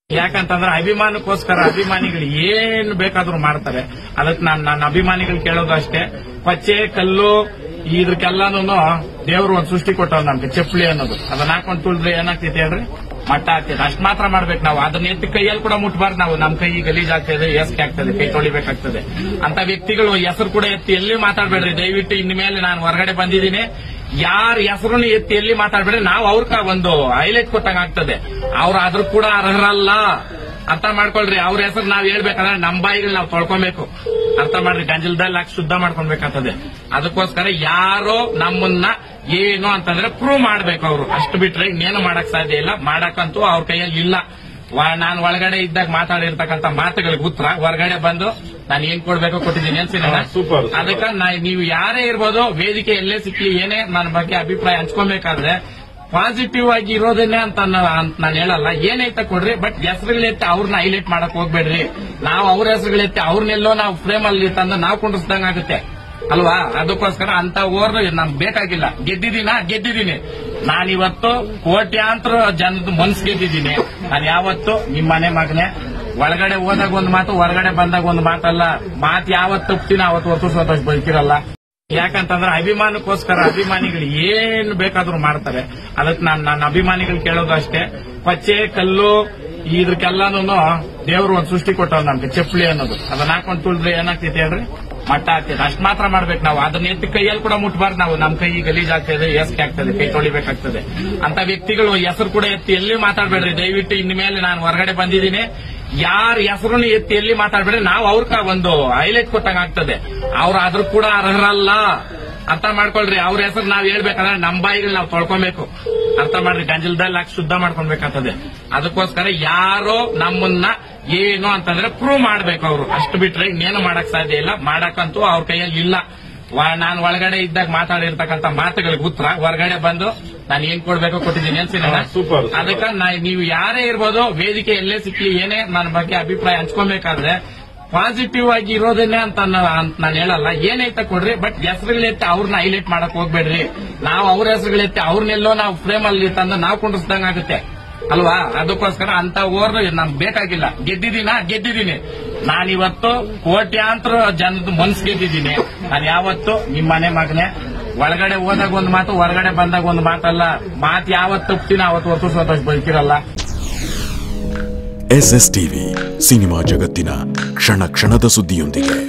ಯಾಕಂತಂದ್ರೆ ಅಭಿಮಾನಕ್ಕೋಸ್ಕರ ಅಭಿಮಾನಿಗಳು ಏನ್ ಬೇಕಾದ್ರೂ ಮಾಡ್ತಾರೆ ಅದಕ್ಕೆ ನಾನು ನನ್ನ ಅಭಿಮಾನಿಗಳು ಕೇಳೋದು ಅಷ್ಟೇ ಪಚ್ಚೆ ಕಲ್ಲು ಇದಕ್ಕೆಲ್ಲಾನು ದೇವ್ರು ಒಂದ್ ಸೃಷ್ಟಿ ಕೊಟ್ಟವ್ ನಮ್ಗೆ ಚಪ್ಪಲಿ ಅನ್ನೋದು ಅದನ್ನ ಹಾಕೊಂಡ್ ತುಳಿದ್ರೆ ಏನಾಗ್ತೈತೆ ಹೇಳ್ರಿ ಮಟ್ಟ ಆಗ್ತೈತೆ ಅಷ್ಟ್ ಮಾತ್ರ ಮಾಡ್ಬೇಕು ನಾವು ಅದನ್ನ ಎತ್ತಿ ಕೈಯಲ್ಲಿ ಕೂಡ ಮುಟ್ಬಾರ್ದು ನಾವು ನಮ್ ಕೈ ಗಲೀಜ್ ಆಗ್ತದೆ ಏಸ್ಕೆ ಆಗ್ತದೆ ಕೈ ತೊಳಿಬೇಕಾಗ್ತದೆ ಅಂತ ವ್ಯಕ್ತಿಗಳು ಹೆಸರು ಕೂಡ ಎತ್ತಿ ಎಲ್ಲಿ ಮಾತಾಡ್ಬೇಡ್ರಿ ದಯವಿಟ್ಟು ಇನ್ ಮೇಲೆ ನಾನು ಹೊರಗಡೆ ಬಂದಿದ್ದೀನಿ ಯಾರ ಹೆಸರನ್ನು ಎತ್ತಿ ಎಲ್ಲಿ ಮಾತಾಡ್ಬೇಡ್ರಿ ನಾವು ಅವ್ರಕ ಒಂದು ಹೈಲೈಟ್ ಕೊಟ್ಟಂಗ ಆಗ್ತದೆ ಅವ್ರು ಅದ್ರ ಕೂಡ ಅರ್ಹರಲ್ಲ ಅರ್ಥ ಮಾಡ್ಕೊಳ್ರಿ ಅವ್ರ ಹೆಸರು ನಾವ್ ಹೇಳ್ಬೇಕಂದ್ರೆ ನಮ್ ಬಾಯಿಗಳು ನಾವು ತೊಳ್ಕೊಬೇಕು ಅರ್ಥ ಮಾಡ್ರಿ ಗಂಜಲದಲ್ಲಿ ಹಾಕಿ ಶುದ್ಧ ಮಾಡ್ಕೊಳ್ಬೇಕಾಗ್ತದೆ ಅದಕ್ಕೋಸ್ಕರ ಯಾರೋ ನಮ್ಮನ್ನ ಏನು ಅಂತಂದ್ರೆ ಪ್ರೂವ್ ಮಾಡ್ಬೇಕು ಅವರು ಅಷ್ಟು ಬಿಟ್ರೆ ಇನ್ನೇನು ಮಾಡಕ್ ಸಾಧ್ಯ ಇಲ್ಲ ಮಾಡಕ್ಕಂತೂ ಅವ್ರ ಕೈಯಲ್ಲಿ ಇಲ್ಲ ನಾನು ಒಳಗಡೆ ಇದ್ದಾಗ ಮಾತಾಡಿರ್ತಕ್ಕಂಥ ಮಾತುಗಳಿಗೆ ಉತ್ತರ ಹೊರಗಡೆ ಬಂದು ನಾನು ಏನ್ ಕೊಡ್ಬೇಕೋ ಕೊಟ್ಟಿದ್ದೀನಿ ಅನ್ಸಿಲ್ಲ ಸೂಪರ್. ಅದಕ್ಕೆ ನಾ- ನೀವು ಯಾರೇ ಇರ್ಬೋದು ವೇದಿಕೆ ಎಲ್ಲೇ ಸಿಕ್ಲಿ ಏನೇ ನನ್ನ ಬಗ್ಗೆ ಅಭಿಪ್ರಾಯ ಹಂಚ್ಕೊಬೇಕಾದ್ರೆ ಪಾಸಿಟಿವ್ ಆಗಿ ಇರೋದನ್ನೇ ಅಂತ ನಾನು ಹೇಳಲ್ಲ ಏನೈತೆ ಕೊಡ್ರಿ ಬಟ್ ಹೆಸರುಗಳೆತ್ತಿ ಅವ್ರನ್ನ ಹೈಲೈಟ್ ಮಾಡಕ್ ಹೋಗ್ಬೇಡ್ರಿ ನಾವು ಅವ್ರ ಹೆಸರುಗಳೆತ್ತಿ ಅವ್ರನ್ನೆಲ್ಲೋ ನಾವು ಫ್ರೇಮ್ ಅಲ್ಲಿ ತಂದು ನಾವು ಕುಂಡಿಸ್ದಂಗ ಆಗುತ್ತೆ ಅಲ್ವಾ ಅದಕ್ಕೋಸ್ಕರ ಅಂತ ಓರ್ನು ನಮ್ಗೆ ಬೇಕಾಗಿಲ್ಲ ಗೆದ್ದಿದ್ದೀನ ಗೆದ್ದಿದ್ದೀನಿ ನಾನಿವತ್ತು ಕೋಟ್ಯಾಂತರ ಜನದ ಮನ್ಸು ಗೆದ್ದಿದ್ದೀನಿ ನಾನು ಯಾವತ್ತು ನಿಮ್ಮ ಮನೆ ಮಗನೇ ಒಳಗಡೆ ಹೋದಾಗ ಒಂದು ಮಾತು ಹೊರಗಡೆ ಬಂದಾಗ ಒಂದು ಮಾತಲ್ಲ ಮಾತು ಯಾವತ್ತು ತಪ್ಪಿನ ಅವತ್ತು ಹೊತ್ತು ಸಂತೋಷ ಬದುಕಿರಲ್ಲ ಯಾಕಂತಂದ್ರೆ ಅಭಿಮಾನಕ್ಕೋಸ್ಕರ ಅಭಿಮಾನಿಗಳು ಏನ್ ಬೇಕಾದ್ರೂ ಮಾಡ್ತಾರೆ ಅದಕ್ಕೆ ನಾನು ನನ್ನ ಅಭಿಮಾನಿಗಳು ಕೇಳೋದು ಅಷ್ಟೇ ಪಚ್ಚೆ ಕಲ್ಲು ಇದಕ್ಕೆಲ್ಲಾನು ದೇವ್ರು ಒಂದ್ ಸೃಷ್ಟಿ ಕೊಟ್ಟವ್ ನಮ್ಗೆ ಚಪ್ಪಲಿ ಅನ್ನೋದು ಅದನ್ನ ಹಾಕೊಂಡ್ ತುಳಿದ್ರೆ ಏನಾಗ್ತೈತೆ ಹೇಳ್ರಿ ಮಟ್ಟ ಆಗ್ತೈತೆ ಅಷ್ಟ್ ಮಾತ್ರ ಮಾಡ್ಬೇಕು ನಾವು ಅದನ್ನ ಎತ್ತಿ ಕೈಯಲ್ಲಿ ಕೂಡ ಮುಟ್ಬಾರ್ದು ನಾವು ನಮ್ ಕೈ ಗಲೀಜ್ ಆಗ್ತದೆ ಏಸ್ಕೆ ಆಗ್ತದೆ ಕೈ ತೊಳಿಬೇಕಾಗ್ತದೆ ಅಂತ ವ್ಯಕ್ತಿಗಳು ಹೆಸರು ಕೂಡ ಎತ್ತಿ ಎಲ್ಲಿ ಮಾತಾಡ್ಬೇಡ್ರಿ ದಯವಿಟ್ಟು ಇನ್ ಮೇಲೆ ನಾನು ಹೊರಗಡೆ ಬಂದಿದ್ದೀನಿ ಯಾರ ಹೆಸರನ್ನು ಎತ್ತಿ ಎಲ್ಲಿ ಮಾತಾಡ್ಬೇಡ್ರಿ ನಾವು ಅವ್ರಕ ಒಂದು ಹೈಲೈಟ್ ಕೊಟ್ಟಂಗ ಆಗ್ತದೆ ಅವ್ರು ಅದ್ರ ಕೂಡ ಅರ್ಹರಲ್ಲ ಅರ್ಥ ಮಾಡ್ಕೊಳ್ರಿ ಅವ್ರ ಹೆಸರು ನಾವ್ ಹೇಳ್ಬೇಕಂದ್ರೆ ನಮ್ ಬಾಯಿಗಳು ನಾವು ತೊಳ್ಕೊಬೇಕು ಅರ್ಥ ಮಾಡ್ರಿ ಗಂಜಲದಲ್ಲಿ ಹಾಕಿ ಶುದ್ಧ ಮಾಡ್ಕೊಳ್ಬೇಕಾಗ್ತದೆ ಅದಕ್ಕೋಸ್ಕರ ಯಾರೋ ನಮ್ಮನ್ನ ಏನು ಅಂತಂದ್ರೆ ಪ್ರೂವ್ ಮಾಡ್ಬೇಕು ಅವರು ಅಷ್ಟು ಬಿಟ್ರೆ ಇನ್ನೇನು ಮಾಡಕ್ ಸಾಧ್ಯ ಇಲ್ಲ ಮಾಡಕ್ಕಂತೂ ಅವ್ರ ಕೈಯಲ್ಲಿ ಇಲ್ಲ ನಾನು ಒಳಗಡೆ ಇದ್ದಾಗ ಮಾತಾಡಿರ್ತಕ್ಕಂಥ ಮಾತುಗಳಿಗೆ ಉತ್ತರ ಹೊರಗಡೆ ಬಂದು ನಾನು ಏನ್ ಕೊಡ್ಬೇಕೋ ಕೊಟ್ಟಿದ್ದೀನಿ ಅನ್ಸಿಲ್ಲ ಸೂಪರ್. ಅದಕ್ಕೆ ನಾ- ನೀವು ಯಾರೇ ಇರ್ಬೋದು ವೇದಿಕೆ ಎಲ್ಲೇ ಸಿಕ್ಲಿ ಏನೇ ನನ್ನ ಬಗ್ಗೆ ಅಭಿಪ್ರಾಯ ಹಂಚ್ಕೊಬೇಕಾದ್ರೆ ಪಾಸಿಟಿವ್ ಆಗಿ ಇರೋದನ್ನೇ ಅಂತ ನಾನು ಹೇಳಲ್ಲ ಏನೈತೆ ಕೊಡ್ರಿ ಬಟ್ ಹೆಸರುಗಳೆತ್ತಿ ಅವ್ರನ್ನ ಹೈಲೈಟ್ ಮಾಡಕ್ ಹೋಗ್ಬೇಡ್ರಿ ನಾವು ಅವ್ರ ಹೆಸರುಗಳೆತ್ತಿ ಅವ್ರನ್ನೆಲ್ಲೋ ನಾವು ಫ್ರೇಮ್ ಅಲ್ಲಿ ತಂದು ನಾವು ಕುಂಡಿಸ್ದಂಗ ಆಗುತ್ತೆ ಅಲ್ವಾ ಅದಕ್ಕೋಸ್ಕರ ಅಂತ ಓರ್ನು ನಮ್ಗೆ ಬೇಕಾಗಿಲ್ಲ ಗೆದ್ದಿದ್ದೀನ ಗೆದ್ದಿದ್ದೀನಿ ನಾನಿವತ್ತು ಕೋಟ್ಯಾಂತರ ಜನದ ಮನ್ಸು ಗೆದ್ದಿದ್ದೀನಿ ನಾನು ಯಾವತ್ತು ನಿಮ್ಮ ಮನೆ ಮಗನೇ ಒಳಗಡೆ ಹೋದಾಗ ಒಂದು ಮಾತು ಹೊರಗಡೆ ಬಂದಾಗ ಒಂದು ಮಾತಲ್ಲ ಮಾತು ಯಾವತ್ತು ತಪ್ಪಿನ ಅವತ್ತು ಹೊತ್ತು ಸಂತೋಷ ಬದುಕಿರಲ್ಲ ಎಸ್ ಎಸ್ ಟಿವಿ ಸಿನಿಮಾ ಜಗತ್ತಿನ ಕ್ಷಣ ಕ್ಷಣದ ಸುದ್ದಿಯೊಂದಿಗೆ